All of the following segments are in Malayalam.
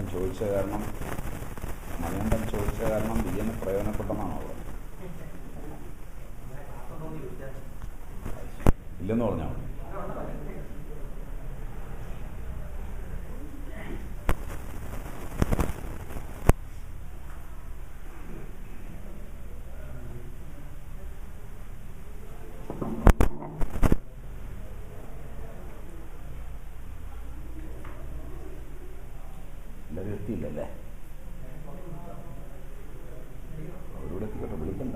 ചോദിച്ച കാരണം മണികണ്ഠൻ ചോദിച്ച കാരണം വിജയന് പ്രയോജനപ്പെട്ടെന്നാണോ ഉള്ളത് ഇല്ലെന്ന് പറഞ്ഞാൽ മതി എല്ലാവരും എത്തിയില്ലല്ലേ അവരോട് എത്തിക്കട്ടെ വിളിക്കണ്ട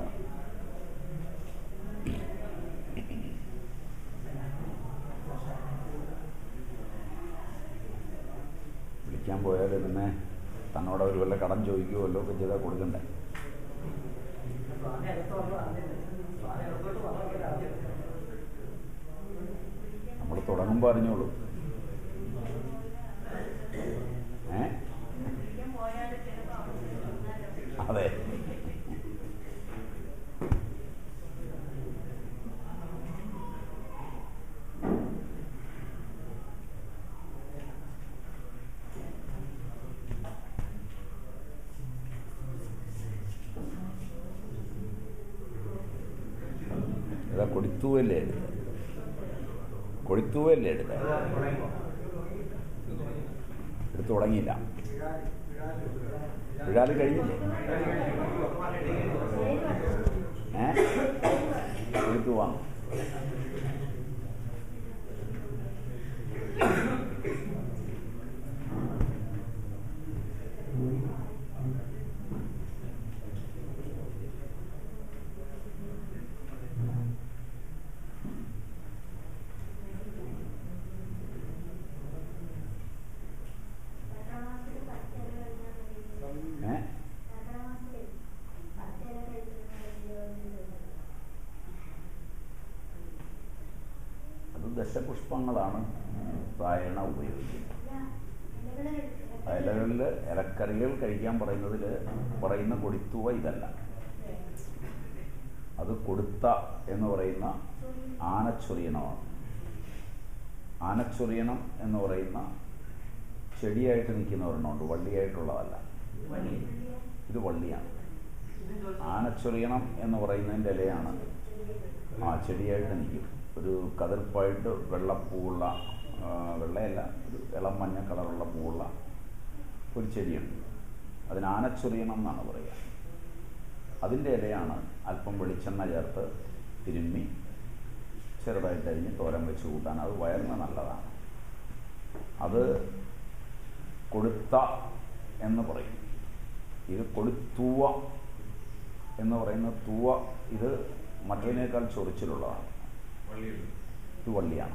വിളിക്കാൻ പോയാൽ പിന്നെ തന്നോട് അവർ വല്ല കടം ചോദിക്കുകയോ വല്ലതും ഒക്കെ ചെയ്താൽ കൊടുക്കണ്ടേ നമ്മൾ തുടങ്ങുമ്പോൾ അറിഞ്ഞോളൂ ഏ അതെ ഇതാ കൊടിത്തൂവല്ലേ എടുത്തത് കൊടിത്തൂവല്ലേ എടുത്തത് എടുത്തു തുടങ്ങിയില്ല വിഴാല് കഴിഞ്ഞില്ലേ ഏ എടുത്തു വാങ്ങും ഏ അത് ദശപുഷ്പങ്ങളാണ് പ്രായണ ഉപയോഗിക്കുന്നത് ഇലകളിൽ ഇലക്കറികൾ കഴിക്കാൻ പറയുന്നതിൽ പറയുന്ന കൊടിത്തുവ ഇതല്ല അത് കൊടുത്ത എന്ന് പറയുന്ന ആനച്ചൊറിയണമാണ് ആനച്ചൊറിയണം എന്ന് പറയുന്ന ചെടിയായിട്ട് നിൽക്കുന്ന ഒരെണ്ണമുണ്ട് വള്ളിയായിട്ടുള്ളതല്ല ഇത് വള്ളിയാണ് ആനച്ചൊറിയണം എന്ന് പറയുന്നതിൻ്റെ ഇലയാണ് ആ ചെടിയായിട്ട് നിൽക്കും ഒരു കതിർപ്പായിട്ട് വെള്ളപ്പൂവുള്ള ആ, വെള്ളയല്ല ഒരു ഇളം മഞ്ഞ കളറുള്ള പൂവുള്ള ഒരു ചെടിയുണ്ട് അതിന് ആനച്ചൊറിയണം എന്നാണ് പറയുക അതിൻ്റെ ഇലയാണ് അല്പം വെളിച്ചെണ്ണ ചേർത്ത് തിരുമ്മി ചെറുതായിട്ട് അരിഞ്ഞ് തോരൻ വെച്ച് കൂട്ടാൻ അത് വയറിന് നല്ലതാണ് അത് കൊടുത്ത എന്ന് പറയും ഇത് കൊടുത്തൂവ എന്ന് പറയുന്ന തൂവ ഇത് മറ്റതിനേക്കാൾ ചൊറിച്ചിലുള്ളതാണ് ഇത് വള്ളിയാണ്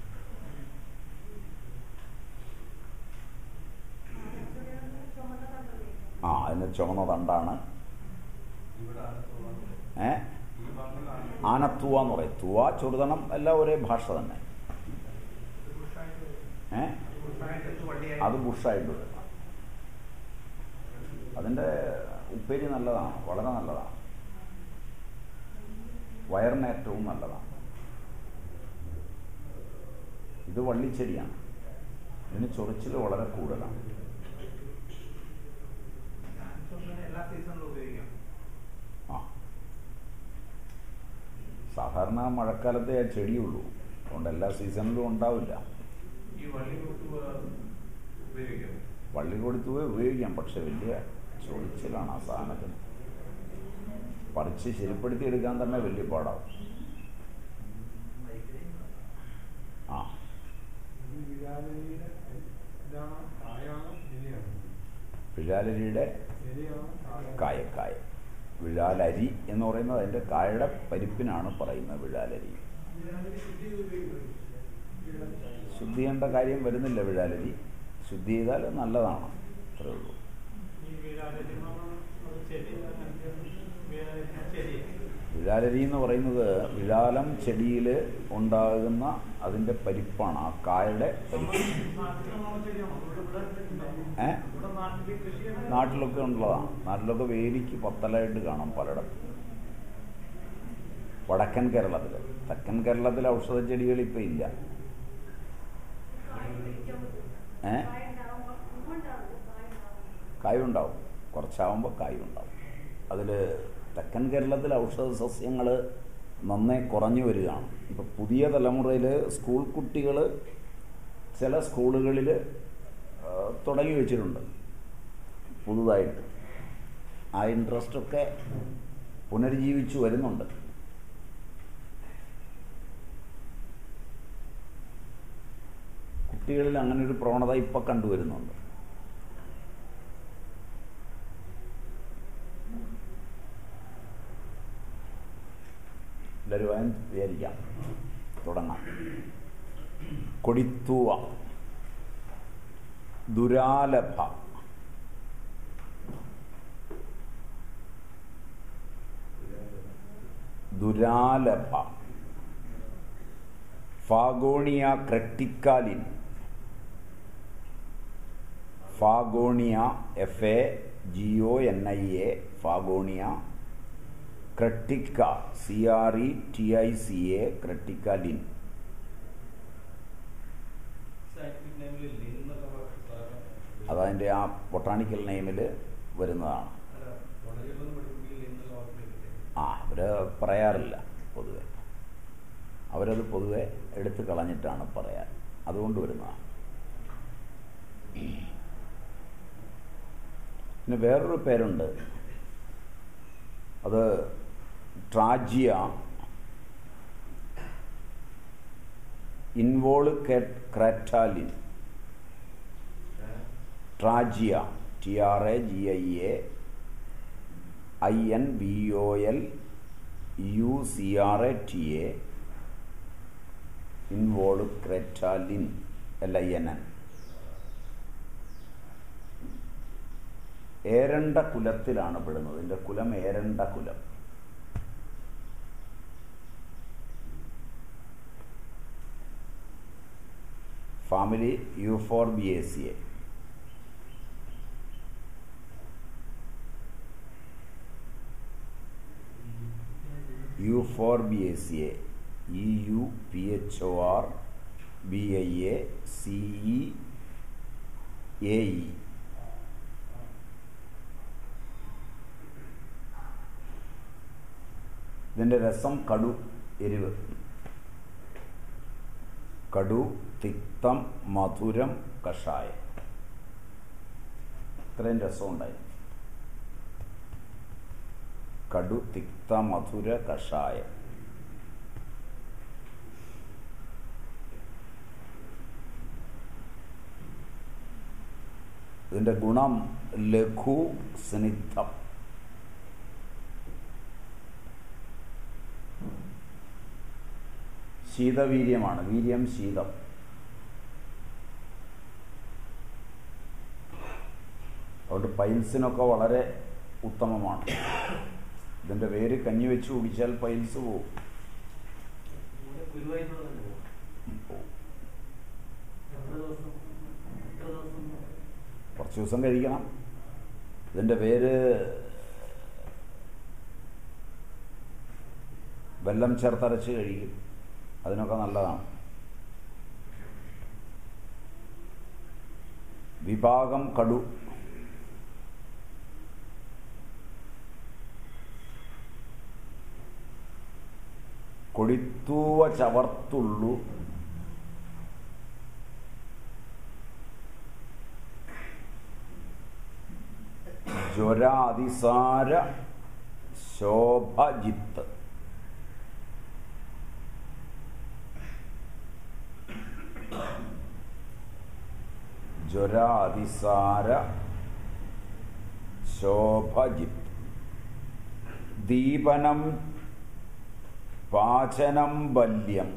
ആ അതിന് ചുവന്ന തണ്ടാണ് ഏ ആനത്തുവ എന്ന് പറയും തുവ ചെറുതണം എല്ലാം ഒരേ ഭാഷ തന്നെ ഏ അത് ബുഷായിട്ട് വരും അതിൻ്റെ ഉപ്പേരി നല്ലതാണ് വളരെ നല്ലതാണ് വയറിന് ഏറ്റവും നല്ലതാണ് ഇത് വള്ളിച്ചെടിയാണ് ഇതിന് ചൊറിച്ചിൽ വളരെ കൂടുതലാണ് എല്ലാ സീസണിലും ഉപയോഗിക്കാം ആ സാധാരണ മഴക്കാലത്തെ ആ ചെടിയുള്ളൂ അതുകൊണ്ട് എല്ലാ സീസണിലും ഉണ്ടാവില്ല ഈ വള്ളി കൂട്ട് ഉപയോഗിക്കാം വള്ളി കൊടുത്തു ഉപയോഗിക്കാം പക്ഷെ വലിയ ചൊറിച്ചിലാണ് ആ സാധനത്തിന് പറിച്ച് ശരിപ്പെടുത്തി എടുക്കാൻ തന്നെ വലിയ പാടാവും ആ വിഴാലരിയുടെ കായക്കായ വിഴാലരി എന്ന് പറയുന്നത് അതിൻ്റെ കായയുടെ പരിപ്പിനാണ് പറയുന്നത് വിഴാലരി ശുദ്ധി ചെയ്യേണ്ട കാര്യം വരുന്നില്ല വിഴാലരി ശുദ്ധി ചെയ്താൽ നല്ലതാണ് അത്രേ ഉള്ളൂ വിഴാലരി എന്ന് പറയുന്നത് വിഴാലം ചെടിയിൽ ഉണ്ടാകുന്ന അതിൻ്റെ പരിപ്പാണ് ആ കായയുടെ പരിപ്പ് ഏ നാട്ടിലൊക്കെ ഉള്ളതാണ് നാട്ടിലൊക്കെ വേലിക്ക് പത്തലായിട്ട് കാണാം പലയിടത്തും വടക്കൻ കേരളത്തിൽ തെക്കൻ കേരളത്തിൽ ഔഷധ ചെടികൾ ഇപ്പം ഇല്ല ഏ കായുണ്ടാവും കുറച്ചാവുമ്പോൾ കായുണ്ടാവും അതിൽ തെക്കൻ കേരളത്തിൽ ഔഷധ സസ്യങ്ങൾ നന്നേ കുറഞ്ഞു വരികയാണ് ഇപ്പം പുതിയ തലമുറയിൽ സ്കൂൾ കുട്ടികൾ ചില സ്കൂളുകളിൽ തുടങ്ങി വെച്ചിട്ടുണ്ട് പുതുതായിട്ട് ആ ഇൻട്രസ്റ്റൊക്കെ പുനരുജ്ജീവിച്ചു വരുന്നുണ്ട് കുട്ടികളിൽ അങ്ങനെ ഒരു പ്രവണത ഇപ്പം കണ്ടുവരുന്നുണ്ട് എല്ലാവരും വായന വിചാരിക്കാം തുടങ്ങാം കൊടിത്തൂവ ദുരാലഭ ദുരാലഭ Fagonia cretica Linn Fagonia F A G O N I A Fagonia cretica C R E T I C A cretica Linn scientific നെയിമിൽ ലിൻ എന്നുള്ള സാധനം അതതിൻ്റെ ആ ബൊട്ടാണിക്കൽ നെയിമിൽ വരുന്നതാണ് അല്ല കോളേജിലൊന്നും പഠിപ്പിക്കില്ല ലിൻ എന്നുള്ള വാക്കില്ലേ ആ അവർ പറയാറില്ല പൊതുവെ അവരത് പൊതുവെ എടുത്തു കളഞ്ഞിട്ടാണ് പറയാൻ അതുകൊണ്ട് വരുന്നതാണ് പിന്നെ വേറൊരു പേരുണ്ട് അത് Tragia involucrata Tragia T R A G I A I N B O L U C R A T A involucrata L I N N ഏരണ്ട കുലത്തിലാണ് പെടുന്നത് ഇതിൻ്റെ കുലം ഏരണ്ട കുലം family Euphorbiaceae Euphorbiaceae E U P H O R B I A C E A E ഇതിൻ്റെ രസം കടു എരിവ് കടു തിക്തം മധുരം കഷായം ഇത്രയും രസമുണ്ടായി കടു തിക്ത മധുര കഷായം ഇതിൻ്റെ ഗുണം ലഘു സ്നിഗ്ധം ശീതവീര്യമാണ് വീര്യം ശീതം അതുകൊണ്ട് പൈൽസിനൊക്കെ വളരെ ഉത്തമമാണ് ഇതിൻ്റെ വേര് കഞ്ഞി വെച്ച് കുടിച്ചാൽ പൈൽസ് പോവും ഇവിടെ ഗുരുവായൂരുള്ള തന്നെ പോകും പോവും. എത്ര ദിവസം എത്ര ദിവസം കുറച്ച് ദിവസം കഴിക്കണം ഇതിൻ്റെ പേര് വെല്ലം ചേർത്തരച്ച് കഴിക്കും അതിനൊക്കെ നല്ലതാണ് വിഭാഗം കടു കൊടിത്തൂവ ചവർത്തുള്ളു ജ്വരാതിസാര ശോഭജിത്ത് ജ്വരാതിസാര ശോഭജിത്ത് ദീപനം പാചനം ബല്യം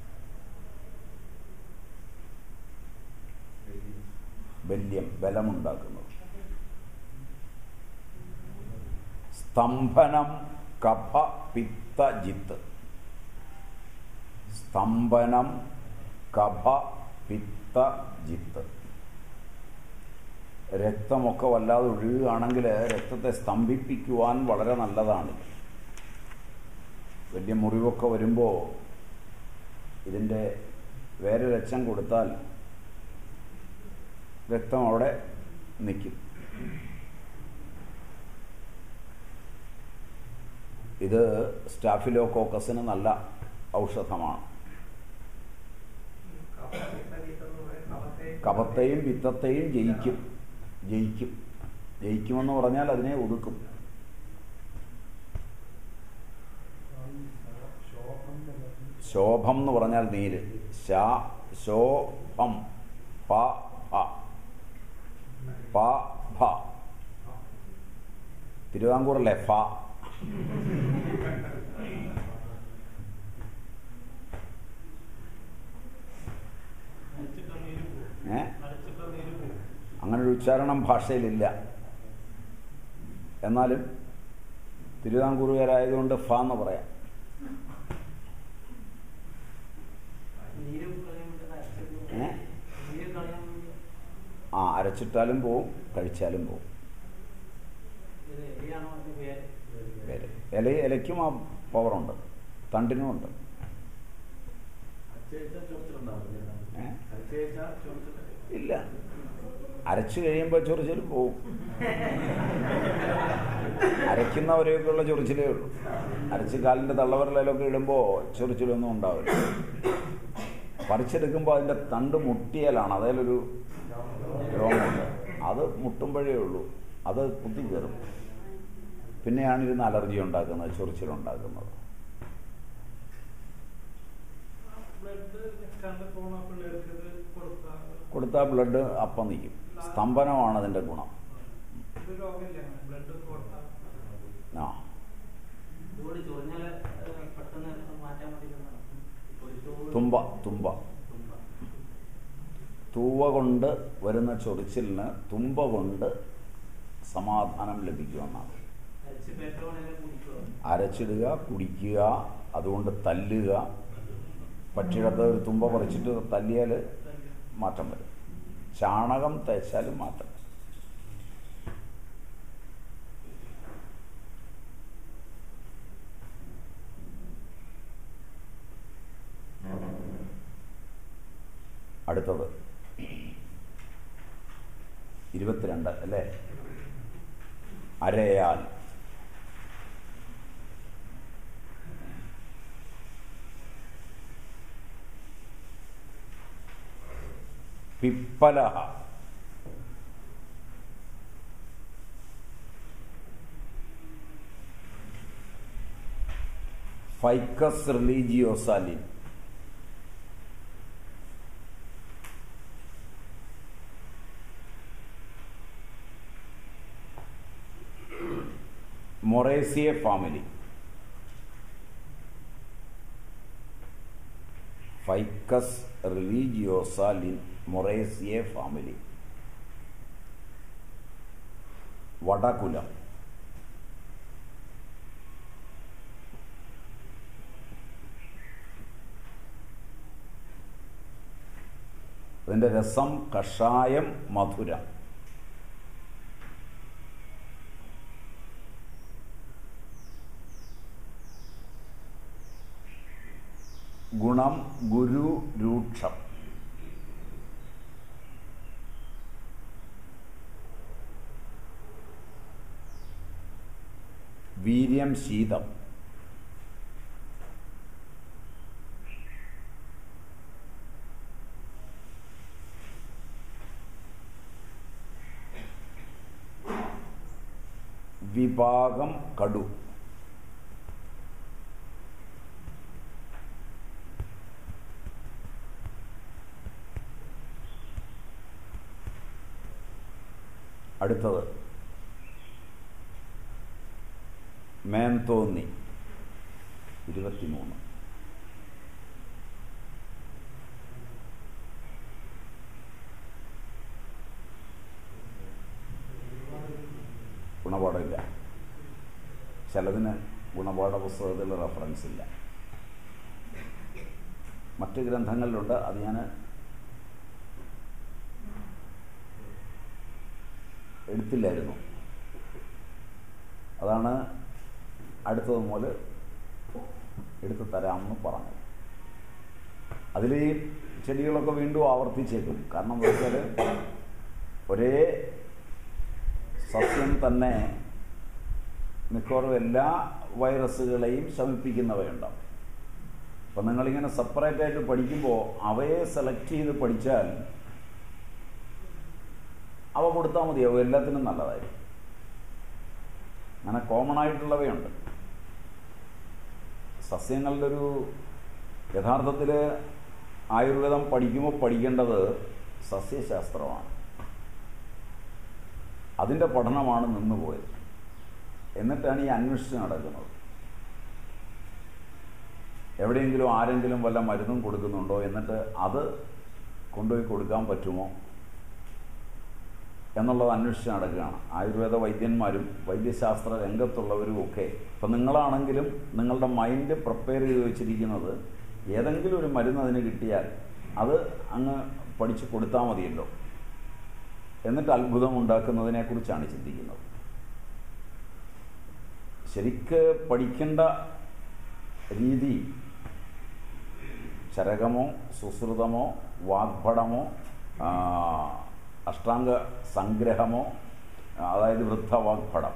ബല്യം ബലമുണ്ടാക്കുന്നത് സ്തംഭനം കഫ പിത്തജിത്ത് സ്തംഭനം കഫ പിത്തജിത്ത് രക്തമൊക്കെ വല്ലാതെ ഒഴുകുകയാണെങ്കിൽ രക്തത്തെ സ്തംഭിപ്പിക്കുവാൻ വളരെ നല്ലതാണ് വലിയ മുറിവൊക്കെ വരുമ്പോൾ ഇതിൻ്റെ വേറെ രക്തം കൊടുത്താൽ രക്തം അവിടെ നിൽക്കും ഇത് സ്റ്റാഫിലോകോക്കസിന് നല്ല ഔഷധമാണ് കഫത്തെയും പിത്തത്തെയും ജയിക്കും ജയിക്കും ജയിക്കുമെന്ന് പറഞ്ഞാൽ അതിനെ ഒതുക്കും ശോഭം എന്ന് പറഞ്ഞാൽ നീര് ശാ ശോഭം പ ഭ പ ഭ തിരുവാങ്കൂറല്ലേ ഫ അരച്ചിട്ടാ നീര് പോകും ഏ അരച്ചിട്ടാ നീര് പോകും അങ്ങനെ ഒരു ഉച്ചാരണം ഭാഷയിലില്ല എന്നാലും തിരുവിതാംകൂറുകാരായതുകൊണ്ട് ഫ എന്ന് പറയാം നീര് കളയാൻ വേണ്ടി അരച്ചിട്ട് ഏ? നീര് കളയാൻ വേണ്ടി ആ അരച്ചിട്ടാലും പോവും കഴിച്ചാലും പോവും ഇത് എലിയാണോ അതിന്റെ പേര് പേര് ഇല ഇലയ്ക്കും ആ പവറുണ്ട് തണ്ടിനും ഉണ്ട് അരച്ചുകഴിച്ചാൽ ചൊറിച്ചിലുണ്ടാവില്ല ഏ? അരച്ചുകഴിച്ചാൽ ചൊറിച്ചിൽ ഇല്ല അരച്ചു കഴിയുമ്പോൾ ചൊറിച്ചിൽ പോവും അരയ്ക്കുന്നവരെയൊക്കെയുള്ള ചൊറിച്ചിലേ ഉള്ളൂ അരച്ച് കാലിൻ്റെ തള്ളവരലൊക്കെ ഇടുമ്പോൾ ചൊറിച്ചിലൊന്നും ഉണ്ടാവില്ല പറിച്ചെടുക്കുമ്പോൾ അതിൻ്റെ തണ്ട് മുട്ടിയാലാണ് അതിലൊരു രോഗമുണ്ട് അത് മുട്ടുമ്പോഴേ ഉള്ളൂ അത് കുത്തി കയറും പിന്നെയാണ് ഇരുന്ന് അലർജി ഉണ്ടാക്കുന്നത് ചൊറിച്ചിലുണ്ടാക്കുന്നത് ബ്ലഡ് കണ്ട് പോണ പിള്ളേർക്ക് ഇത് കൊടുത്താൽ കൊടുത്താൽ ബ്ലഡ് അപ്പം നിൽക്കും സ്തംഭനമാണ് അതിൻ്റെ ഗുണം ഇത് രോഗമില്ല ബ്ലഡ് കൊടുത്താൽ ആ ഇതുകൂടി ചൊറിഞ്ഞാല് പെട്ടെന്ന് മാറ്റാൻ വേണ്ടി തുമ്പ തുമ്പ തൂവ കൊണ്ട് വരുന്ന ചൊറിച്ചിലിന് തുമ്പ കൊണ്ട് സമാധാനം ലഭിക്കുമെന്നാണ് അരച്ച് പേറ്റോടെ കുടിക്കുക അരച്ചിടുക കുടിക്കുക അതുകൊണ്ട് തല്ലുക പക്ഷിയുടെ ഒരു തുമ്പ പറിച്ചിട്ട് തല്ലിയാൽ മാറ്റം വരും ചാണകം തേച്ചാലും മാറ്റം വരും. അടുത്തത് ഇരുപത്തിരണ്ട് അല്ലേ അരയാൽ പിപ്പലഹ Ficus religiosa Linn Moraceae family Ficus religiosa Linn Moraceae family വടകുലം അതിൻ്റെ രസം കഷായം മധുരം ഗുണം ഗുരു രൂക്ഷം വീര്യം ശീതം വിഭാഗം കടു അടുത്തത് മേന്തോന്നി ഇരുപത്തിമൂന്ന് ഗുണപാഠമില്ല ചിലതിന് ഗുണപാഠ പുസ്തകത്തിൽ റെഫറൻസ് ഇല്ല മറ്റ് ഗ്രന്ഥങ്ങളിലുണ്ട് അത് ഞാൻ എടുത്തില്ലായിരുന്നു അതാണ് അടുത്തത് മുതൽ എടുത്തു തരാമെന്ന് പറഞ്ഞത് അതിൽ ഈ ചെടികളൊക്കെ വീണ്ടും ആവർത്തിച്ചേക്കും കാരണം എന്താ വെച്ചാൽ ഒരേ സസ്യം തന്നെ മിക്കവാറും എല്ലാ വൈറസുകളെയും ശമിപ്പിക്കുന്നവയുണ്ടാവും അപ്പം നിങ്ങളിങ്ങനെ സെപ്പറേറ്റ് ആയിട്ട് പഠിക്കുമ്പോൾ അവയെ സെലക്ട് ചെയ്ത് പഠിച്ചാൽ അവ കൊടുത്താൽ മതിയാവും എല്ലാത്തിനും നല്ലതായിരിക്കും അങ്ങനെ കോമൺ ആയിട്ടുള്ളവയുണ്ട് സസ്യങ്ങളുടെ ഒരു യഥാർത്ഥത്തിൽ ആയുർവേദം പഠിക്കുമ്പോൾ പഠിക്കേണ്ടത് സസ്യശാസ്ത്രമാണ് അതിൻ്റെ പഠനമാണ് നിന്നുപോയത് എന്നിട്ടാണ് ഈ അന്വേഷിച്ച് നടക്കുന്നത് എവിടെയെങ്കിലും ആരെങ്കിലും വല്ല മരുന്നും കൊടുക്കുന്നുണ്ടോ എന്നിട്ട് അത് കൊണ്ടുപോയി കൊടുക്കാൻ പറ്റുമോ എന്നുള്ളത് അന്വേഷിച്ച് നടക്കുകയാണ് ആയുർവേദ വൈദ്യന്മാരും വൈദ്യശാസ്ത്ര രംഗത്തുള്ളവരും ഒക്കെ ഇപ്പം നിങ്ങളാണെങ്കിലും നിങ്ങളുടെ മൈൻഡ് പ്രിപ്പയർ ചെയ്ത് വെച്ചിരിക്കുന്നത് ഏതെങ്കിലും ഒരു മരുന്ന് അതിന് കിട്ടിയാൽ അത് അങ്ങ് പഠിച്ചു കൊടുത്താൽ മതിയല്ലോ എന്നിട്ട് അത്ഭുതം ഉണ്ടാക്കുന്നതിനെക്കുറിച്ചാണ് ചിന്തിക്കുന്നത് ശരിക്ക് പഠിക്കേണ്ട രീതി ചരകമോ സുശ്രുതമോ വാഗ്ഭടമോ അഷ്ടാംഗ സംഗ്രഹമോ അതായത് വൃദ്ധവാഗ്ഭടം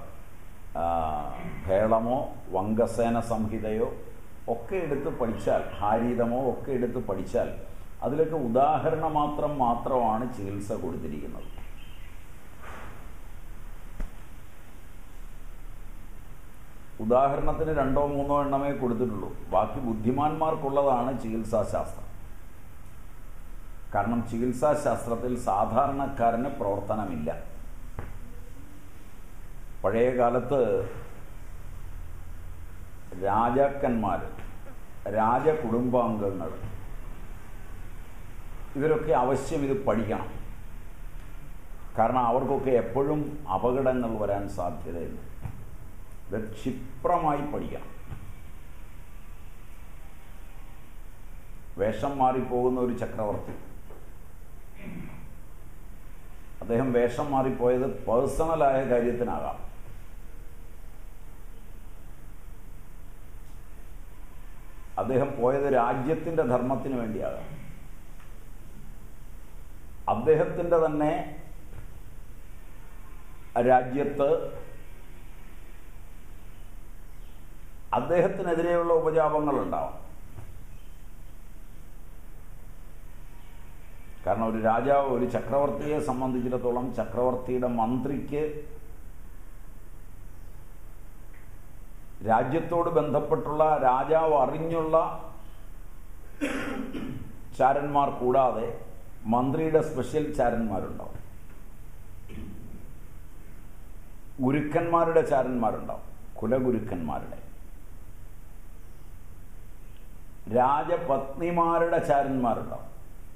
ഭേളമോ വങ്കസേന സംഹിതയോ ഒക്കെ എടുത്ത് പഠിച്ചാൽ ഹാരീതമോ ഒക്കെ എടുത്ത് പഠിച്ചാൽ അതിലൊക്കെ ഉദാഹരണ മാത്രം മാത്രമാണ് ചികിത്സ കൊടുത്തിരിക്കുന്നത് ഉദാഹരണത്തിന് രണ്ടോ മൂന്നോ എണ്ണമേ കൊടുത്തിട്ടുള്ളൂ ബാക്കി ബുദ്ധിമാന്മാർക്കുള്ളതാണ് ചികിത്സാശാസ്ത്രം കാരണം ചികിത്സാശാസ്ത്രത്തിൽ സാധാരണക്കാരന് പ്രവർത്തനമില്ല പഴയ കാലത്ത് രാജാക്കന്മാർ രാജകുടുംബാംഗങ്ങൾ ഇവരൊക്കെ ആവശ്യം ഇത് പഠിക്കണം കാരണം അവർക്കൊക്കെ എപ്പോഴും അപകടങ്ങൾ വരാൻ സാധ്യതയുണ്ട് ഇത് ക്ഷിപ്രമായി പഠിക്കണം വേഷം മാറിപ്പോകുന്ന ഒരു ചക്രവർത്തി അദ്ദേഹം വേഷം മാറിപ്പോയത് പേഴ്സണലായ കാര്യത്തിനാകാം അദ്ദേഹം പോയത് രാജ്യത്തിന്റെ ധർമ്മത്തിന് വേണ്ടിയാകാം അദ്ദേഹത്തിന്റെ തന്നെ രാജ്യത്ത് അദ്ദേഹത്തിനെതിരെയുള്ള ഉപജാപങ്ങൾ ഉണ്ടാവാം കാരണം ഒരു രാജാവ് ഒരു ചക്രവർത്തിയെ സംബന്ധിച്ചിടത്തോളം ചക്രവർത്തിയുടെ മന്ത്രിക്ക് രാജ്യത്തോട് ബന്ധപ്പെട്ടുള്ള രാജാവ് അറിഞ്ഞുള്ള ചാരന്മാർ കൂടാതെ മന്ത്രിയുടെ സ്പെഷ്യൽ ചാരന്മാരുണ്ടാവും ഗുരുക്കന്മാരുടെ ചാരന്മാരുണ്ടാവും കുലഗുരുക്കന്മാരുടെ രാജപത്നിമാരുടെ ചാരന്മാരുണ്ടാവും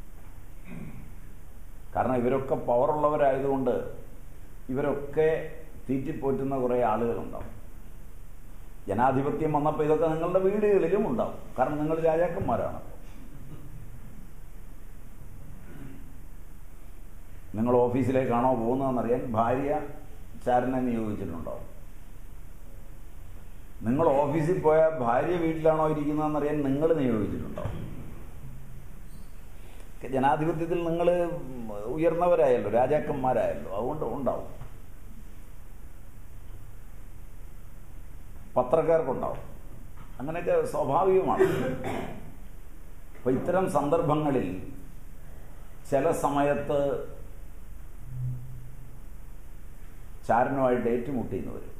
കാരണം ഇവരൊക്കെ പവറുള്ളവരായതുകൊണ്ട് ഇവരൊക്കെ തീറ്റിപ്പോറ്റുന്ന കുറേ ആളുകളുണ്ടാവും ജനാധിപത്യം വന്നപ്പോൾ ഇതൊക്കെ നിങ്ങളുടെ വീടുകളിലും ഉണ്ടാവും കാരണം നിങ്ങൾ രാജാക്കന്മാരാണ് നിങ്ങൾ ഓഫീസിലേക്കാണോ പോകുന്നതെന്നറിയാൻ ഭാര്യ ചാരനെ നിയോഗിച്ചിട്ടുണ്ടാവും നിങ്ങൾ ഓഫീസിൽ പോയാൽ ഭാര്യ വീട്ടിലാണോ ഇരിക്കുന്നതെന്നറിയാൻ നിങ്ങൾ നിയോഗിച്ചിട്ടുണ്ടാവും ജനാധിപത്യത്തിൽ നിങ്ങൾ ഉയർന്നവരായല്ലോ രാജാക്കന്മാരായല്ലോ അതുകൊണ്ട് ഉണ്ടാവും പത്രക്കാർക്കുണ്ടാവും അങ്ങനെയൊക്കെ സ്വാഭാവികമാണ് അപ്പൊ ഇത്തരം സന്ദർഭങ്ങളിൽ ചില സമയത്ത് ചാരനുമായിട്ട് ഏറ്റുമുട്ടിയെന്ന് വരും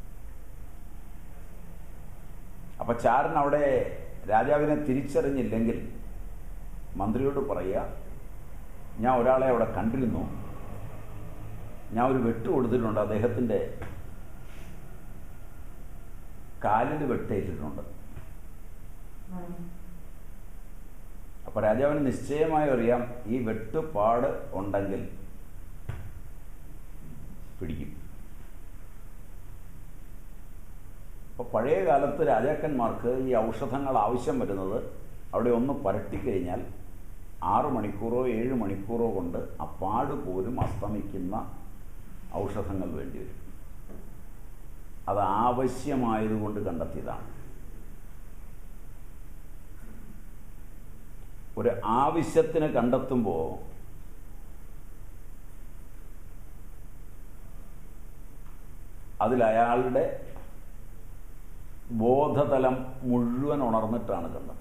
അപ്പൊ ചാരൻ അവിടെ രാജാവിനെ തിരിച്ചറിഞ്ഞില്ലെങ്കിൽ മന്ത്രിയോട് പറയുക ഞാൻ ഒരാളെ അവിടെ കണ്ടിരുന്നു ഞാൻ ഒരു വെട്ട് കൊടുത്തിട്ടുണ്ട് അദ്ദേഹത്തിൻ്റെ കാലിൽ വെട്ടേറ്റിട്ടുണ്ട് അപ്പൊ രാജാവിന് നിശ്ചയമായി അറിയാം ഈ വെട്ടുപാട് ഉണ്ടെങ്കിൽ പിടിക്കും അപ്പോൾ പഴയ കാലത്ത് രാജാക്കന്മാർക്ക് ഈ ഔഷധങ്ങൾ ആവശ്യം വരുന്നത് അവിടെ ഒന്ന് പരട്ടിക്കഴിഞ്ഞാൽ ആറ് മണിക്കൂറോ ഏഴ് മണിക്കൂറോ കൊണ്ട് ആ പാട് പോലും അസ്തമിക്കുന്ന ഔഷധങ്ങൾ വേണ്ടിവരും അത് ആവശ്യമായതുകൊണ്ട് കണ്ടെത്തിയതാണ് ഒരു ആവശ്യത്തിന് കണ്ടെത്തുമ്പോൾ അതിൽ അയാളുടെ ബോധതലം മുഴുവൻ ഉണർന്നിട്ടാണ് കണ്ടത്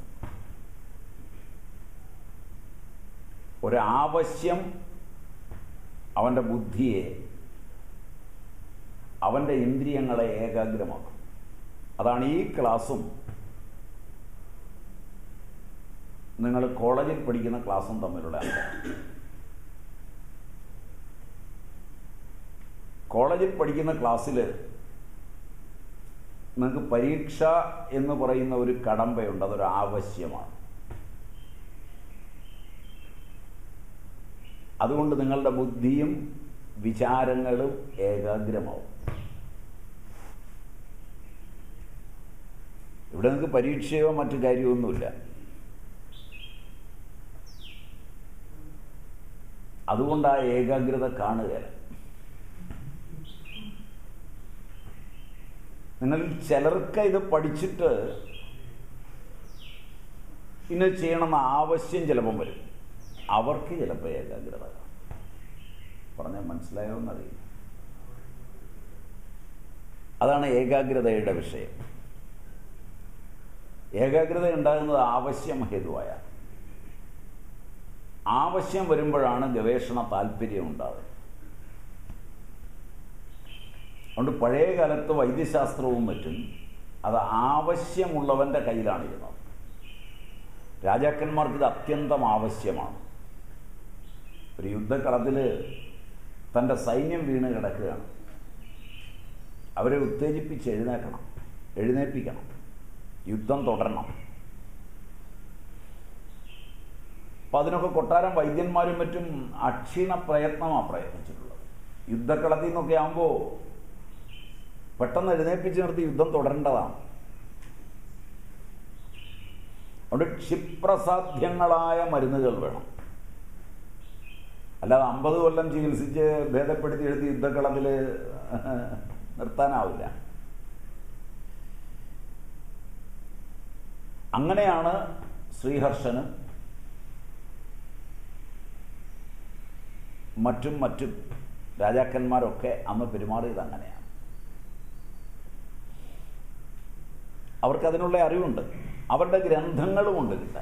ഒരാവശ്യം അവൻ്റെ ബുദ്ധിയെ അവൻ്റെ ഇന്ദ്രിയങ്ങളെ ഏകാഗ്രമാക്കും അതാണ് ഈ ക്ലാസ്സും നിങ്ങൾ കോളേജിൽ പഠിക്കുന്ന ക്ലാസ്സും തമ്മിലുള്ള അന്തരം കോളേജിൽ പഠിക്കുന്ന ക്ലാസ്സിൽ നിങ്ങൾക്ക് പരീക്ഷ എന്ന് പറയുന്ന ഒരു കടമ്പയുണ്ട് അതൊരു ആവശ്യമാണ് അതുകൊണ്ട് നിങ്ങളുടെ ബുദ്ധിയും വിചാരങ്ങളും ഏകാഗ്രമാവും ഇവിടെ നിങ്ങൾക്ക് പരീക്ഷയോ മറ്റു കാര്യമൊന്നുമില്ല അതുകൊണ്ട് ആ ഏകാഗ്രത കാണുകയില്ല നിങ്ങൾ ചിലർക്ക് ഇത് പഠിച്ചിട്ട് ഇന്ന് ചെയ്യണമെന്ന ആവശ്യം ചിലപ്പം വരും അവർക്ക് ചിലപ്പോൾ ഏകാഗ്രത കാണും പറഞ്ഞാൽ മനസ്സിലായോ എന്നറിയില്ല അതാണ് ഏകാഗ്രതയുടെ വിഷയം ഏകാഗ്രത ഉണ്ടാകുന്നത് ആവശ്യം ഹേതുവായ ആവശ്യം വരുമ്പോഴാണ് ഗവേഷണ താല്പര്യം ഉണ്ടാകുന്നത് അതുകൊണ്ട് പഴയ കാലത്ത് വൈദ്യശാസ്ത്രവും മറ്റും അത് ആവശ്യമുള്ളവൻ്റെ കയ്യിലാണിരുന്നത് രാജാക്കന്മാർക്ക് ഇത് അത്യന്തം ആവശ്യമാണ് ഒരു യുദ്ധക്കളത്തിൽ തൻ്റെ സൈന്യം വീണ് കിടക്കുകയാണ് അവരെ ഉത്തേജിപ്പിച്ച് എഴുന്നേക്കണം എഴുന്നേൽപ്പിക്കണം യുദ്ധം തുടരണം അപ്പം അതിനൊക്കെ കൊട്ടാരം വൈദ്യന്മാരും മറ്റും അക്ഷീണ പ്രയത്നമാണ് പ്രയത്നിച്ചിട്ടുള്ളത് യുദ്ധക്കളത്തിൽ നിന്നൊക്കെ ആകുമ്പോൾ പെട്ടെന്ന് എഴുന്നേൽപ്പിച്ച് നിർത്തി യുദ്ധം തുടരേണ്ടതാണ് അതുകൊണ്ട് ക്ഷിപ്രസാധ്യങ്ങളായ മരുന്നുകൾ വേണം അല്ലാതെ അമ്പത് കൊല്ലം ചികിത്സിച്ച് ഭേദപ്പെടുത്തി എടുത്ത് യുദ്ധക്കളത്തിൽ നിർത്താനാവില്ല അങ്ങനെയാണ് ശ്രീഹർഷനും മറ്റും മറ്റും രാജാക്കന്മാരൊക്കെ അന്ന് പെരുമാറിയത് അങ്ങനെയാണ് അവർക്കതിനുള്ള അറിവുണ്ട് അവരുടെ ഗ്രന്ഥങ്ങളുമുണ്ട് കിട്ടാൻ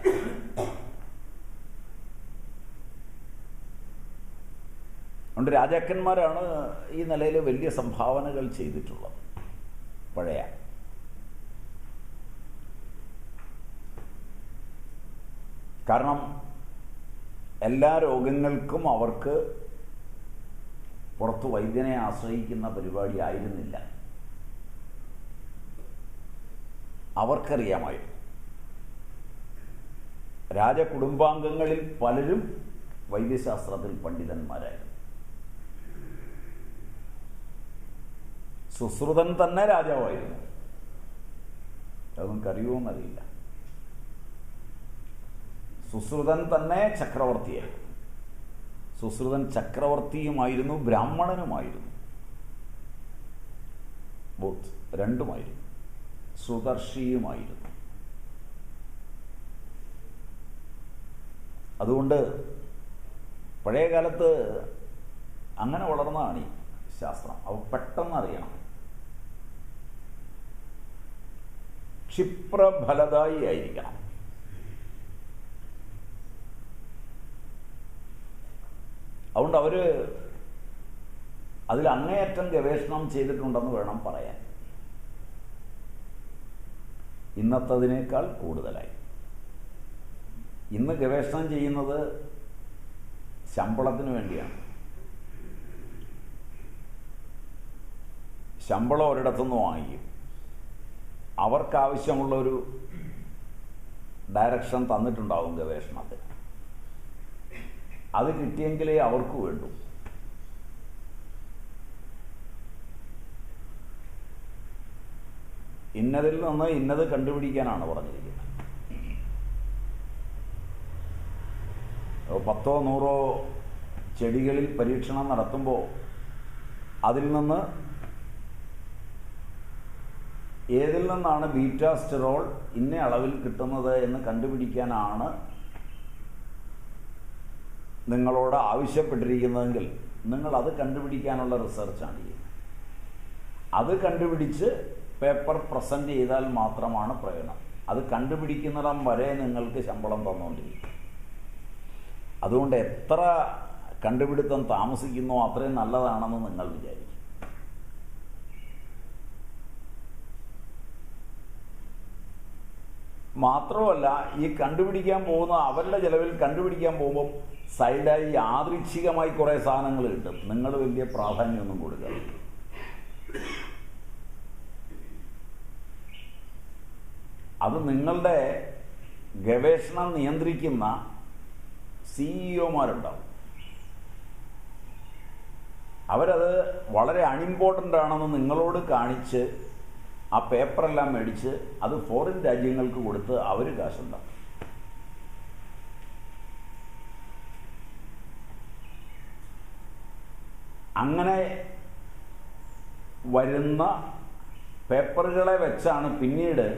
അതുകൊണ്ട് രാജാക്കന്മാരാണ് ഈ നിലയിൽ വലിയ സംഭാവനകൾ ചെയ്തിട്ടുള്ളത് പഴയ കാരണം എല്ലാ രോഗങ്ങൾക്കും അവർക്ക് പുറത്ത് വൈദ്യനെ ആശ്രയിക്കുന്ന പരിപാടി ആയിരുന്നില്ല അവർക്കറിയാമായിരുന്നു രാജകുടുംബാംഗങ്ങളിൽ പലരും വൈദ്യശാസ്ത്രത്തിൽ പണ്ഡിതന്മാരായിരുന്നു സുശ്രുതൻ തന്നെ രാജാവായിരുന്നു അത് നമുക്കറിയുമോ എന്നറിയില്ല സുശ്രുതൻ തന്നെ ചക്രവർത്തിയായിരുന്നു സുശ്രുതൻ ചക്രവർത്തിയുമായിരുന്നു ബ്രാഹ്മണനുമായിരുന്നു ബോത്ത് രണ്ടുമായിരുന്നു സുദർശിയുമായിരുന്നു അതുകൊണ്ട് പഴയ കാലത്ത് അങ്ങനെ വളർന്നതാണ് ഈ ശാസ്ത്രം അവ പെട്ടെന്ന് അറിയണം ക്ഷിപ്രഫലദായി ആയിരിക്കണം അതുകൊണ്ട് അവർ അതിൽ അങ്ങേയറ്റം ഗവേഷണം ചെയ്തിട്ടുണ്ടെന്ന് വേണം പറയാൻ ഇന്നത്തതിനേക്കാൾ കൂടുതലായി ഇന്ന് ഗവേഷണം ചെയ്യുന്നത് ശമ്പളത്തിന് വേണ്ടിയാണ് ശമ്പളം ഒരിടത്തുനിന്ന് വാങ്ങിക്കും അവർക്കാവശ്യമുള്ള ഒരു ഡയറക്ഷൻ തന്നിട്ടുണ്ടാവും ഗവേഷണത്തിന് അത് കിട്ടിയെങ്കിലേ അവർക്ക് വേണ്ടു ഇന്നതിൽ നിന്ന് ഇന്നത് കണ്ടുപിടിക്കാനാണ് പറഞ്ഞിരിക്കുന്നത് പത്തോ നൂറോ ചെടികളിൽ പരീക്ഷണം നടത്തുമ്പോൾ അതിൽ നിന്ന് ഏതിൽ നിന്നാണ് ബീറ്റാസ്റ്ററോൾ ഇന്ന അളവിൽ കിട്ടുന്നത് എന്ന് കണ്ടുപിടിക്കാനാണ് നിങ്ങളോട് ആവശ്യപ്പെട്ടിരിക്കുന്നതെങ്കിൽ നിങ്ങൾ അത് കണ്ടുപിടിക്കാനുള്ള റിസർച്ചാണ് ചെയ്യുന്നത് അത് കണ്ടുപിടിച്ച് പേപ്പർ പ്രസൻറ്റ് ചെയ്താൽ മാത്രമാണ് പ്രയോജനം അത് കണ്ടുപിടിക്കുന്നിടം വരെ നിങ്ങൾക്ക് ശമ്പളം തന്നുകൊണ്ടിരിക്കും അതുകൊണ്ട് എത്ര കണ്ടുപിടുത്തം താമസിക്കുന്നോ അത്രയും നല്ലതാണെന്ന് നിങ്ങൾ വിചാരിക്കും മാത്രമല്ല ഈ കണ്ടുപിടിക്കാൻ പോകുന്ന അവരുടെ ചിലവിൽ കണ്ടുപിടിക്കാൻ പോകുമ്പോൾ സൈഡായി യാദൃച്ഛികമായി കുറേ സാധനങ്ങൾ കിട്ടും നിങ്ങൾ വലിയ പ്രാധാന്യമൊന്നും കൊടുക്കുക അത് നിങ്ങളുടെ ഗവേഷണം നിയന്ത്രിക്കുന്ന സിഇഒമാരുണ്ടാവും അവരത് വളരെ അൺഇമ്പോർട്ടൻ്റ് ആണെന്ന് നിങ്ങളോട് കാണിച്ച് ആ പേപ്പറെല്ലാം മേടിച്ച് അത് ഫോറിൻ രാജ്യങ്ങൾക്ക് കൊടുത്ത് അവർ കാശുണ്ടാവും അങ്ങനെ വരുന്ന പേപ്പറുകളെ വെച്ചാണ് പിന്നീട്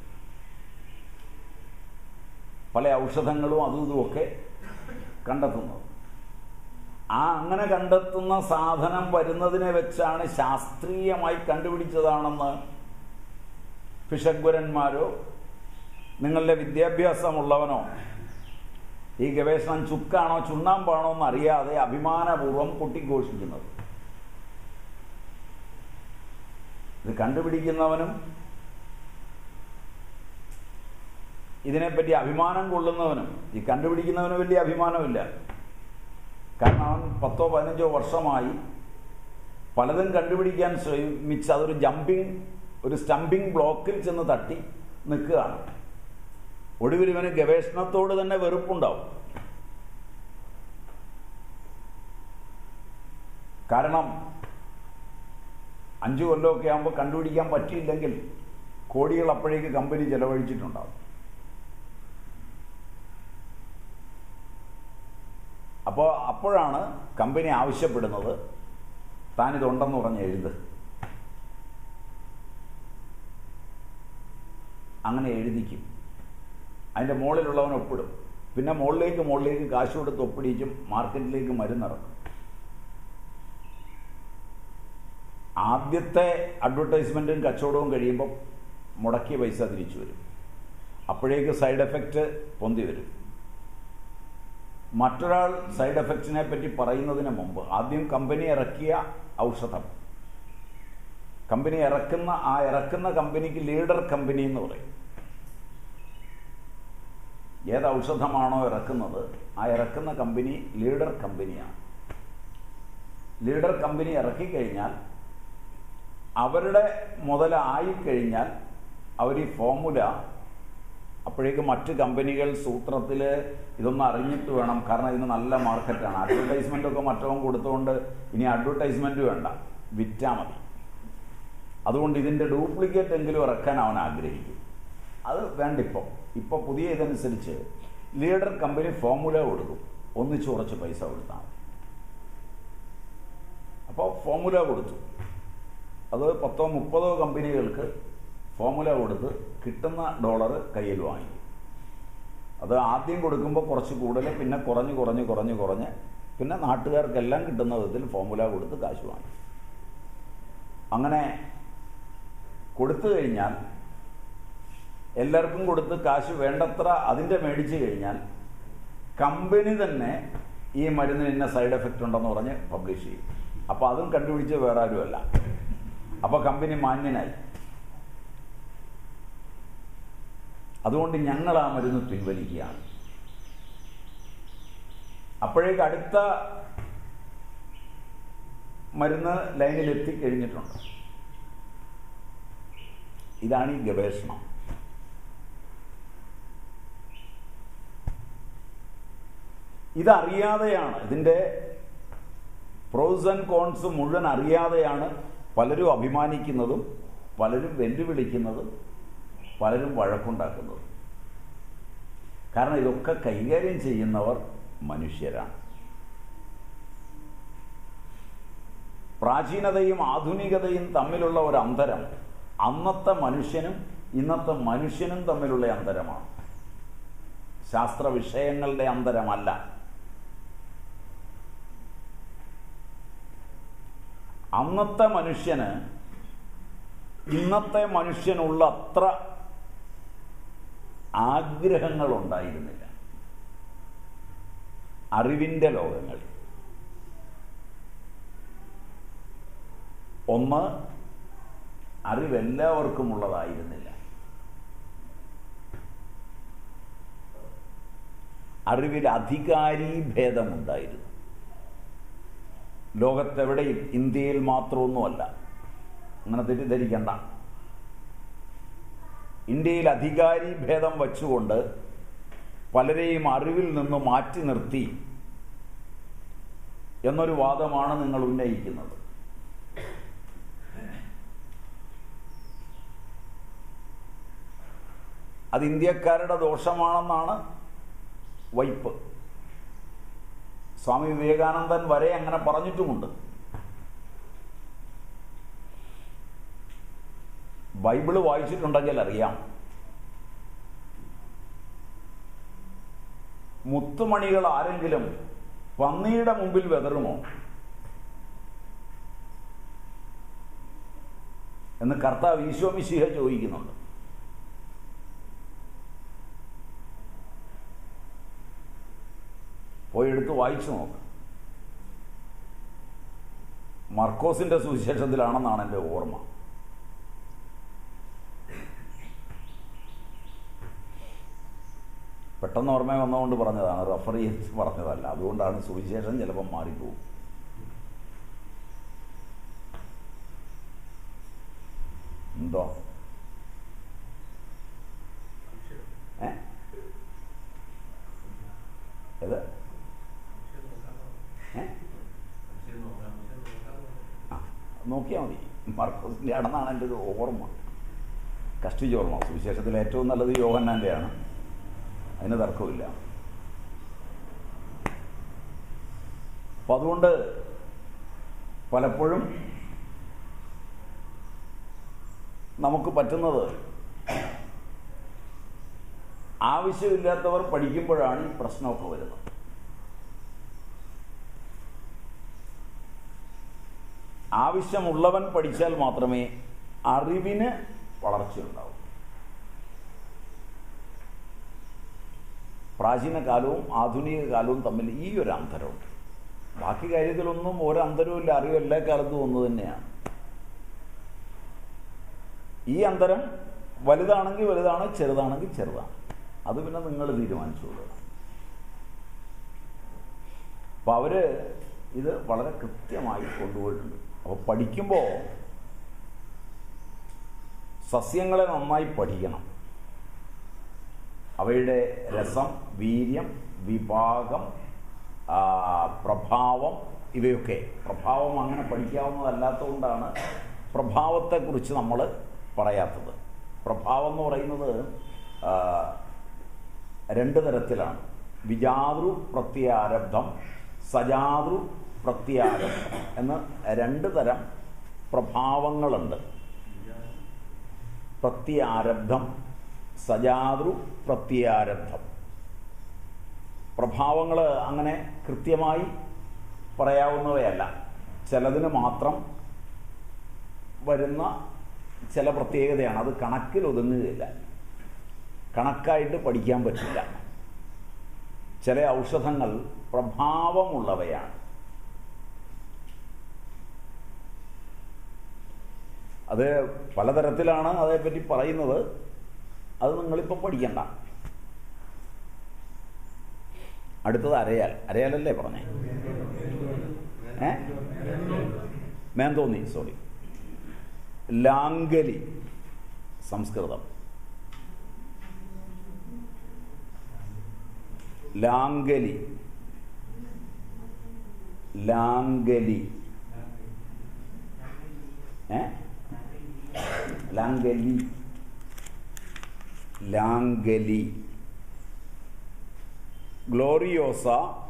പല ഔഷധങ്ങളും അതും ഇതുമൊക്കെ കണ്ടെത്തുന്നത് ആ അങ്ങനെ കണ്ടെത്തുന്ന സാധനം വരുന്നതിനെ വെച്ചാണ് ശാസ്ത്രീയമായി കണ്ടുപിടിച്ചതാണെന്ന് ഫിഷഗ്വരന്മാരോ നിങ്ങളുടെ വിദ്യാഭ്യാസമുള്ളവനോ ഈ ഗവേഷണം ചുക്കാണോ ചുണ്ണാമ്പാണോ എന്നറിയാതെ അഭിമാനപൂർവ്വം കൊട്ടിഘോഷിക്കുന്നത് ഇത് കണ്ടുപിടിക്കുന്നവനും ഇതിനെപ്പറ്റി അഭിമാനം കൊള്ളുന്നവനും ഈ കണ്ടുപിടിക്കുന്നവന് വലിയ അഭിമാനമില്ല കാരണം അവൻ പത്തോ പതിനഞ്ചോ വർഷമായി പലതും കണ്ടുപിടിക്കാൻ ശ്രമിച്ച് അതൊരു ജമ്പിങ് ഒരു സ്റ്റംപിങ് ബ്ലോക്കിൽ ചെന്ന് തട്ടി നിൽക്കുകയാണ് ഒടുവിൽ ഇവന് ഗവേഷണത്തോട് തന്നെ വെറുപ്പുണ്ടാവും കാരണം അഞ്ചു കൊല്ലമൊക്കെ ആകുമ്പോൾ കണ്ടുപിടിക്കാൻ പറ്റിയില്ലെങ്കിൽ കോടികൾ അപ്പോഴേക്ക് കമ്പനി ചെലവഴിച്ചിട്ടുണ്ടാവും അപ്പോൾ അപ്പോഴാണ് കമ്പനി ആവശ്യപ്പെടുന്നത് താനിതുണ്ടെന്ന് പറഞ്ഞ് എഴുത് അങ്ങനെ എഴുതിക്കും അതിൻ്റെ മുകളിലുള്ളവൻ ഒപ്പിടും പിന്നെ മുകളിലേക്ക് മുകളിലേക്ക് കാശ് കൊടുത്ത് ഒപ്പിടിച്ചും മാർക്കറ്റിലേക്ക് മരുന്നിറക്കും ആദ്യത്തെ അഡ്വർടൈസ്മെൻറ്റും കച്ചവടവും കഴിയുമ്പോൾ മുടക്കിയ പൈസ തിരിച്ചു വരും അപ്പോഴേക്ക് സൈഡ് എഫക്റ്റ് പൊന്തി വരും മറ്റൊരാൾ സൈഡ് എഫക്റ്റിനെ പറ്റി പറയുന്നതിന് മുമ്പ് ആദ്യം കമ്പനി ഇറക്കിയ ഔഷധം കമ്പനി ഇറക്കുന്ന ആ ഇറക്കുന്ന കമ്പനിക്ക് ലീഡർ കമ്പനി എന്ന് പറയും ഏത് ഔഷധമാണോ ഇറക്കുന്നത് ആ ഇറക്കുന്ന കമ്പനി ലീഡർ കമ്പനിയാണ് ലീഡർ കമ്പനി ഇറക്കിക്കഴിഞ്ഞാൽ അവരുടെ മുതലായിക്കഴിഞ്ഞാൽ അവർ ഈ ഫോമുല അപ്പോഴേക്ക് മറ്റ് കമ്പനികൾ സൂത്രത്തിൽ ഇതൊന്നും അറിഞ്ഞിട്ട് വേണം കാരണം ഇതിന് നല്ല മാർക്കറ്റാണ് അഡ്വർടൈസ്മെൻ്റ് ഒക്കെ മറ്റവൻ കൊടുത്തുകൊണ്ട് ഇനി അഡ്വർടൈസ്മെൻ്റ് വേണ്ട വിറ്റാ മതി അതുകൊണ്ട് ഇതിൻ്റെ ഡ്യൂപ്ലിക്കേറ്റ് എങ്കിലും ഇറക്കാൻ അവൻ ആഗ്രഹിക്കും അത് വേണ്ട ഇപ്പോൾ ഇപ്പോൾ പുതിയ ഇതനുസരിച്ച് ലീഡർ കമ്പനി ഫോമുല കൊടുക്കും ഒന്നിച്ച് കുറച്ച് പൈസ കൊടുത്താൽ മതി അപ്പോൾ ഫോമുല കൊടുത്തു അത് പത്തോ മുപ്പതോ കമ്പനികൾക്ക് ഫോമുല കൊടുത്ത് കിട്ടുന്ന ഡോളർ കയ്യിൽ വാങ്ങിക്കും അത് ആദ്യം കൊടുക്കുമ്പോൾ കുറച്ച് കൂടുതൽ പിന്നെ കുറഞ്ഞ് കുറഞ്ഞ് കുറഞ്ഞ് കുറഞ്ഞ് പിന്നെ നാട്ടുകാർക്കെല്ലാം കിട്ടുന്ന വിധത്തിൽ ഫോമുല കൊടുത്ത് കാശ് വാങ്ങി അങ്ങനെ കൊടുത്തു കഴിഞ്ഞാൽ എല്ലാവർക്കും കൊടുത്ത് കാശ് വേണ്ടത്ര അതിൻ്റെ മേടിച്ചു കഴിഞ്ഞാൽ കമ്പനി തന്നെ ഈ മരുന്നിന് ഇന്ന സൈഡ് എഫക്റ്റ് ഉണ്ടെന്ന് പറഞ്ഞ് പബ്ലിഷ് ചെയ്യും അപ്പോൾ അതും കണ്ടുപിടിച്ച് വേറെ ആരുമല്ല അപ്പോൾ കമ്പനി മാന്യനായി അതുകൊണ്ട് ഞങ്ങൾ ആ മരുന്ന് പിൻവലിക്കുകയാണ് അപ്പോഴേക്ക് അടുത്ത മരുന്ന് ലൈനിൽ എത്തിക്കഴിഞ്ഞിട്ടുണ്ട് ഇതാണ് ഈ ഗവേഷണം ഇതറിയാതെയാണ് ഇതിൻ്റെ പ്രോസ് ആൻഡ് കോൺസ് മുഴുവൻ അറിയാതെയാണ് പലരും അഭിമാനിക്കുന്നതും പലരും വെല്ലുവിളിക്കുന്നതും പലരും വഴക്കുണ്ടാക്കുന്നതും കാരണം ഇതൊക്കെ കൈകാര്യം ചെയ്യുന്നവർ മനുഷ്യരാണ് പ്രാചീനതയും ആധുനികതയും തമ്മിലുള്ള ഒരു അന്തരം അന്നത്തെ മനുഷ്യനും ഇന്നത്തെ മനുഷ്യനും തമ്മിലുള്ള അന്തരമാണ് ശാസ്ത്ര വിഷയങ്ങളുടെ അന്തരമല്ല അന്നത്തെ മനുഷ്യന് ഇന്നത്തെ മനുഷ്യനുള്ള അത്ര ആഗ്രഹങ്ങളുണ്ടായിരുന്നില്ല അറിവിൻ്റെ ലോകങ്ങളിൽ ഒന്ന് അറിവെല്ലാവർക്കും ഉള്ളതായിരുന്നില്ല അറിവിൽ അധികാരി ഭേദമുണ്ടായിരുന്നു ലോകത്തെവിടെയും ഇന്ത്യയിൽ മാത്രമൊന്നുമല്ല അങ്ങനെ തെറ്റിദ്ധരിക്കണ്ട ഇന്ത്യയിൽ അധികാരി ഭേദം വച്ചുകൊണ്ട് പലരെയും അറിവിൽ നിന്ന് മാറ്റി നിർത്തി എന്നൊരു വാദമാണ് നിങ്ങൾ ഉന്നയിക്കുന്നത് അത് ഇന്ത്യക്കാരുടെ ദോഷമാണെന്നാണ് വൈപ്പ് സ്വാമി വിവേകാനന്ദൻ വരെ അങ്ങനെ പറഞ്ഞിട്ടുമുണ്ട് ബൈബിള് വായിച്ചിട്ടുണ്ടെങ്കിൽ അറിയാം മുത്തുമണികൾ ആരെങ്കിലും പന്നിയുടെ മുമ്പിൽ വെതറുമോ എന്ന് കർത്താവ് ഈശോമിശിഹ ചോദിക്കുന്നുണ്ട് പോയി എടുത്ത് വായിച്ചു നോക്ക് മർക്കോസിന്റെ സുവിശേഷത്തിലാണെന്നാണ് എൻ്റെ ഓർമ്മ പെട്ടെന്ന് ഓർമ്മ വന്നുകൊണ്ട് പറഞ്ഞതാണ് റെഫർ ചെയ്ത് പറഞ്ഞതല്ല അതുകൊണ്ടാണ് സുവിശേഷം ചിലപ്പം മാറിപ്പോവും എന്തോ ഏ ഏത് ഏ ആ നോക്കിയാൽ മതി മർക്കോസിൻ്റെ ആണെന്നാണ് എൻ്റെ ഒരു ഓർമ്മ കഷ്ടിച്ച ഓർമ്മ സുവിശേഷത്തിൽ ഏറ്റവും നല്ലത് യോഹന്നാൻ്റെയാണ് അതിന് തർക്കമില്ല അപ്പം അതുകൊണ്ട് പലപ്പോഴും നമുക്ക് പറ്റുന്നത് ആവശ്യമില്ലാത്തവർ പഠിക്കുമ്പോഴാണ് ഈ പ്രശ്നമൊക്കെ വരുന്നത് ആവശ്യമുള്ളവൻ പഠിച്ചാൽ മാത്രമേ അറിവിന് വളർച്ചയുണ്ടാവൂ പ്രാചീന കാലവും ആധുനിക കാലവും തമ്മിൽ ഈ ഒരു അന്തരമുണ്ട് ബാക്കി കാര്യത്തിലൊന്നും ഒരു അന്തരവും ഇല്ല അറിവ് എല്ലാ കാലത്തും ഒന്ന് തന്നെയാണ് ഈ അന്തരം വലുതാണെങ്കിൽ വലുതാണ് ചെറുതാണെങ്കിൽ ചെറുതാണ് അത് പിന്നെ നിങ്ങൾ തീരുമാനിച്ചോളുക അപ്പം അവർ ഇത് വളരെ കൃത്യമായി കൊണ്ടുപോയിട്ടുണ്ട് അപ്പോൾ പഠിക്കുമ്പോൾ സസ്യങ്ങളെ നന്നായി പഠിക്കണം അവയുടെ രസം വീര്യം വിഭാഗം ആ, പ്രഭാവം ഇവയൊക്കെ പ്രഭാവം അങ്ങനെ പഠിക്കാവുന്നതല്ലാത്തതുകൊണ്ടാണ് പ്രഭാവത്തെക്കുറിച്ച് നമ്മൾ പറയാത്തത് പ്രഭാവം എന്ന് പറയുന്നത് ആ, രണ്ട് തരത്തിലാണ് വിജാതൃ പ്രത്യാരബ്ധം സജാതൃ പ്രത്യാരബ്ധം എന്ന് രണ്ട് തരം പ്രഭാവങ്ങളുണ്ട് പ്രത്യാരബ്ധം സജാതൃ പ്രത്യാരബ്ധം പ്രഭാവങ്ങൾ അങ്ങനെ കൃത്യമായി പറയാവുന്നവയല്ല ചിലതിന് മാത്രം വരുന്ന ചില പ്രത്യേകതയാണ് അത് കണക്കിൽ ഒതുങ്ങുകയില്ല കണക്കായിട്ട് പഠിക്കാൻ പറ്റില്ല ചില ഔഷധങ്ങൾ പ്രഭാവമുള്ളവയാണ് അത് പലതരത്തിലാണ് അതേപ്പറ്റി പറയുന്നത് അത് നിങ്ങളിപ്പോൾ പഠിക്കണ്ട അടുത്തത് അരയാൽ അരയാലല്ലേ പറഞ്ഞേ ഏ മേന്തോന്നി സോറി ലാങ്കലി സംസ്കൃതം ലാങ്കലി ലാങ്കലി ഏ ലാങ്കലി ലാങ്കലി ഗ്ലോറിയോസ